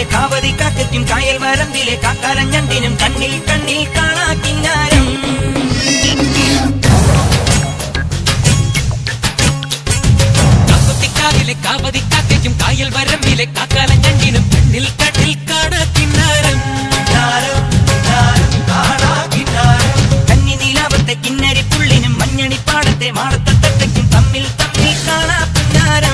കാവിലെ കാവതി കാക്കയ്ക്കും കായൽ വരമ്പിലെ കാക്കാലഞ്ഞണ്ടിനും കണ്ണിൽ കണ്ണിൽ കാണാ കിന്നാരം കാക്കുത്തിക്കാവിലെ കാവതിക്കാക്കയ്ക്കും കായൽ വരമ്പിലെ കാക്കാലഞ്ഞണ്ടിനും കണ്ണിൽ കണ്ണിൽ കാണാ കിന്നാരം കന്നി നീലാവത്തെ കിന്നരി പുള്ളിനും മഞ്ഞണിപ്പാടത്തെ മാടത്തത്തയ്ക്കും തമ്മിൽ തമ്മിൽ കാണാ പിന്നാരം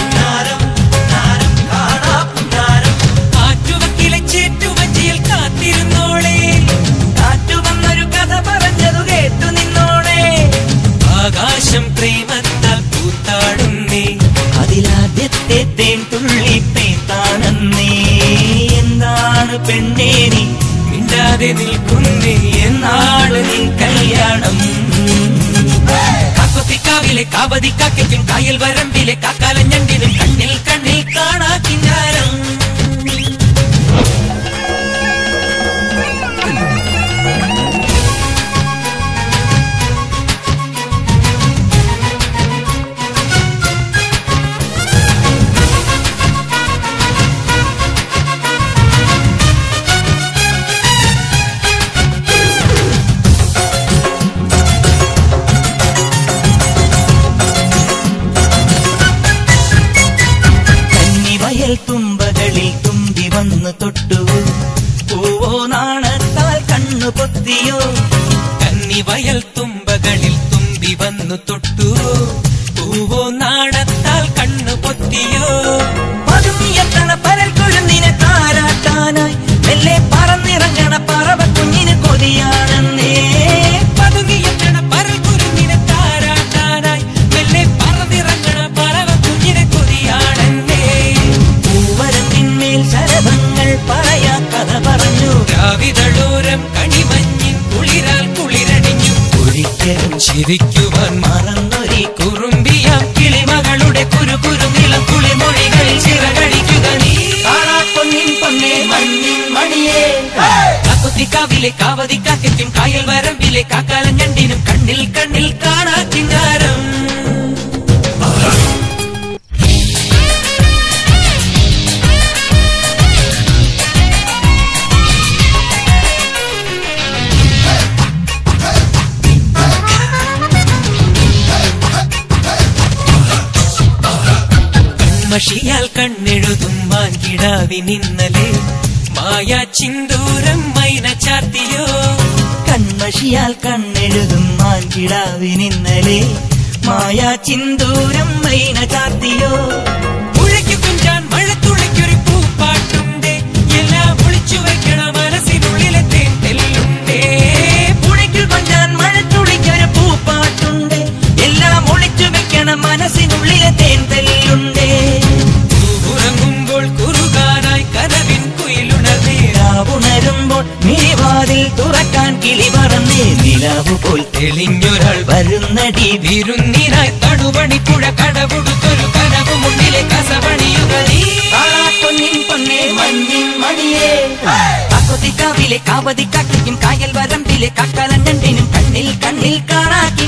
ആറ്റുവക്കിലെ ചേറ്റുവഞ്ചിയിൽ കാത്തിരുന്നോളെ കാറ്റു വന്നൊരു കഥ പറഞ്ഞതു കേട്ടു നിന്നോളെ ആകാശം പ്രേമത്താൽ പൂത്താടുന്നേ അതിലാദ്യത്തെ തേൻ തുള്ളി പേത്താണെന്നേ എന്താണ് പെണ്ണേനി മിണ്ടാതെ നിൽക്കുന്നേ എന്നാണ് നിൻ കല്യാണം കാക്കൊത്തിക്കാവിലെ കാവതിക്കാക്കയ്ക്കും കായൽ വരമ്പിലെ കാക്കാലഞ്ഞണ്ടിനും കണ്ണിൽ കണ്ണിൽ കാണാ കിന്നാരം കന്നിവയൽ തുമ്പകളിൽ തുമ്പി വന്നു തൊട്ടു പൂവോ നാണത്താൽ കണ്ണു പൊത്തിയോ കന്നിവയൽ തുമ്പകളിൽ തുമ്പി വന്നു തൊട്ടു പൂവോ നാണത്താൽ കണ്ണു പൊത്തിയോ പതുങ്ങിയെത്തണ പരൽ കുരുന്നിനെ താരാട്ടാനായി മെല്ലെ പറന്നിറങ്ങണ പറവ കുഞ്ഞിന് കൊതിയാണെന്നേ പതുങ്ങിയെത്തണ പരൽ കുരുന്നിനെ താരാട്ടാനായി മെല്ലെ പറന്നിറങ്ങണ പറവ കുഞ്ഞിനെ കൊതിയാണെന്നേ പൂവരത്തിന്മേൽ ശരഭങ്ങൾ പറയാ കഥ പറഞ്ഞു രാവിതളോരം കണിമഞ്ഞിൻ കുളിരാൽ കുളിരടിഞ്ഞു ഒരിക്കലും ചിരിക്കുവാൻ മറന്നൊരി കുറുമ്പിയാം കിളിമകളുടെ കുരു കുരു നിളം കുളിമൊഴികളിൽ ചിറകടിക്കുക നീ പൊന്നിൻ പൊന്നേ മഞ്ഞിൻ മണിയേ കാക്കുത്തിക്കാവിലെ കാവതിക്കാക്കയ്ക്കും കായൽ വരമ്പിലെ കാക്കാലഞ്ഞണ്ടിനും കണ്ണിൽ കണ്ണിൽ കാണാ ചിങ്കാരം കൺമഷിയാൽ കണ്ണെഴുതും മാൻകിടാവിനിന്നലെ മായാ ചിന്തൂരം മൈന ചാത്തിയോ കൺമഷിയാൽ കണ്ണെഴുതും മാൻകിടാവിനിന്നലെ മായാ ചിന്തൂരം മൈന ചാത്തിയോ പുഴയ്ക്ക് കുഞ്ചാൻ മഴത്തുള്ളിക്കൊരു പൂപ്പാട്ടുണ്ട് എല്ലാം ഒളിച്ചു വയ്ക്കണ മനസ്സിനുള്ളിലെ തേൻ തെല്ലുണ്ടേ പുഴയ്ക്കൽ കൊഞ്ചാൻ മഴത്തുള്ളിക്കൊരു പൂപ്പാട്ടുണ്ട് എല്ലാം ഒളിച്ചു വെക്കണ മനസ്സിനുള്ളിലെ തേൻ തെല്ലുണ്ടേ ഉറങ്ങുമ്പോൾ കുറുകാനായി കനവിൻ കുയിലുണർന്നേ ഉണരുമ്പോൾ മിഴിവാതിൽ തുറക്കാൻ കിളി പറന്നേ നിലാവ് പോൽ തെളിഞ്ഞൊരാൾ വരുന്നടി വിരുന്നിനായി തണുപണിപ്പുഴ കടപുടുത്തൊരു കനവ് മുന്നിലെ കസവണിയുക നീ പൊന്നിൻ പൊന്നേ മഞ്ഞിൻ മണിയേ കാക്കൊത്തിക്കാവിലെ കാവതി കാക്കയ്ക്കും കായൽ വരമ്പിലെ കാക്കാലഞ്ഞണ്ടിനും കണ്ണിൽ കണ്ണിൽ കാണാക്കി